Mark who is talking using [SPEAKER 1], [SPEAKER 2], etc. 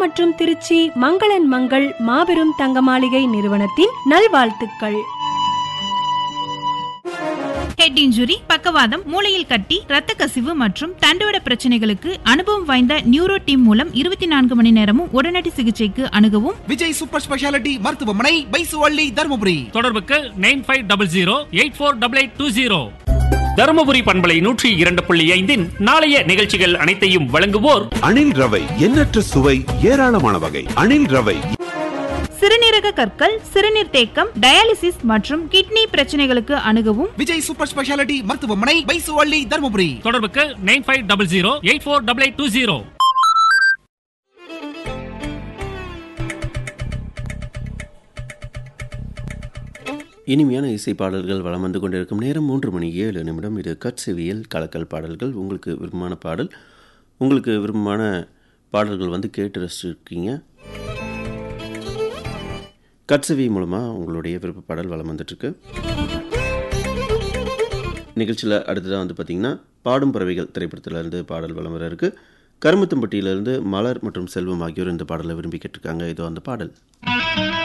[SPEAKER 1] மற்றும் திருச்சி மங்களன் மங்கள் மாபெரும் தங்க மாளிகை நிறுவனத்தின் நல்வாழ்த்துக்கள்
[SPEAKER 2] ஹெட் இன்ஜுரி பக்கவாதம் மூளையில் கட்டி இரத்த கசிவு மற்றும் தண்டுவட பிரச்சனைகளுக்கு அனுபவம் வாய்ந்த நியூரோ டீம் மூலம் இருபத்தி நான்கு மணி நேரமும் உடனடி சிகிச்சைக்கு அணுகவும்
[SPEAKER 3] விஜய் சூப்பர் ஸ்பெஷாலிட்டி மருத்துவமனை பைசுவள்ளி தருமபுரி
[SPEAKER 4] தொடர்புக்கு nine five double zero eight four double eight two zero Dharmapuri பண்பலை நூற்றி இரண்டு புள்ளி ஐந்தின் நாளைய நிகழ்ச்சிகள் அனைத்தையும் வழங்குவோர்
[SPEAKER 5] அணில் ரவை எண்ணற்ற சுவை ஏராளமான வகை அணில் ரவை
[SPEAKER 2] சிறுநீரக கற்கள் சிறுநீர் தேக்கம் டயாலிசிஸ் மற்றும் கிட்னி பிரச்சனைகளுக்கு அணுகவும்
[SPEAKER 3] விஜய் சூப்பர் ஸ்பெஷாலிட்டி மருத்துவமனை பைசுவள்ளி தருமபுரி
[SPEAKER 4] தொடர்புக்கு nine five double zero eight four double eight two zero
[SPEAKER 6] இனிமையான இசை பாடல்கள் வளம் வந்து கொண்டிருக்கும் நேரம் மூன்று மணி ஏழு நிமிடம் இது கட்செவியல் கலக்கல் பாடல்கள் உங்களுக்கு விருப்பமான பாடல் உங்களுக்கு விருப்பமான பாடல்கள் வந்து கேட்டு ரசிச்சிருக்கீங்க கட்செவி மூலமாக உங்களுடைய விருப்ப பாடல் வளம் வந்துட்டுருக்கு நிகழ்ச்சியில் அடுத்ததாக வந்து பார்த்திங்கன்னா பாடும் பறவைகள் திரைப்படத்திலிருந்து பாடல் வளம் வர இருக்குது கருமத்தம்பட்டியிலிருந்து மலர் மற்றும் செல்வம் ஆகியோர் இந்த பாடலை விரும்பி கேட்டிருக்காங்க இதோ அந்த பாடல்